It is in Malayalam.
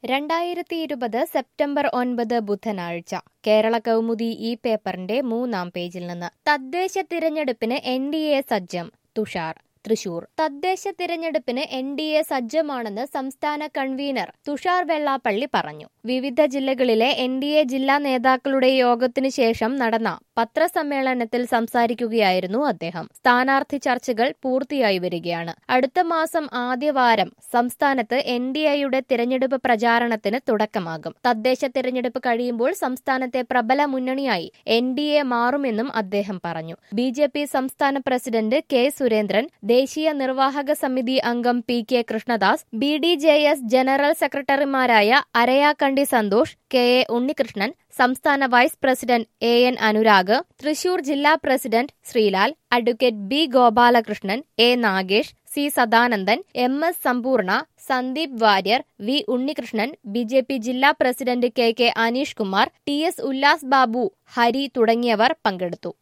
രണ്ടായിരത്തി ഇരുപത് സെപ്റ്റംബർ ഒൻപത് ബുധനാഴ്ച കേരള കൗമുദി ഈ പേപ്പറിന്റെ മൂന്നാം പേജിൽ നിന്ന് തദ്ദേശ തിരഞ്ഞെടുപ്പിന് എൻ ഡി എ സജ്ജം തുഷാർ തൃശൂർ തദ്ദേശ തിരഞ്ഞെടുപ്പിന് എൻ ഡി എ സജ്ജമാണെന്ന് സംസ്ഥാന കൺവീനർ തുഷാർ വെള്ളാപ്പള്ളി പറഞ്ഞു വിവിധ ജില്ലകളിലെ എൻ ഡി എ ജില്ലാ നേതാക്കളുടെ യോഗത്തിനു ശേഷം നടന്ന പത്രസമ്മേളനത്തിൽ സംസാരിക്കുകയായിരുന്നു അദ്ദേഹം സ്ഥാനാർത്ഥി ചർച്ചകൾ പൂർത്തിയായി വരികയാണ് അടുത്ത മാസം ആദ്യവാരം സംസ്ഥാനത്ത് എൻ ഡി എയുടെ തിരഞ്ഞെടുപ്പ് പ്രചാരണത്തിന് തുടക്കമാകും തദ്ദേശ തിരഞ്ഞെടുപ്പ് കഴിയുമ്പോൾ സംസ്ഥാനത്തെ പ്രബല മുന്നണിയായി എൻ ഡി എ മാറുമെന്നും അദ്ദേഹം പറഞ്ഞു ബി ജെ പി സംസ്ഥാന പ്രസിഡന്റ് കെ സുരേന്ദ്രൻ ദേശീയ നിർവാഹക സമിതി അംഗം P K Krishnadas B D J S general സെക്രട്ടറിമാരായ അരയാക്കണ്ടി സന്തോഷ് കെ എ ഉണ്ണികൃഷ്ണൻ സംസ്ഥാന vice president A N Anurag Thrissur ജില്ലാ president Sreelal advocate B Gopalakrishnan A Nagesh C Sadanandan M S സമ്പൂർണ Sandeep Warrier V Unnikrishnan B J P ജില്ലാ president K K Aneesh Kumar T S Ullas Babu Hari തുടങ്ങിയവർ പങ്കെടുത്തു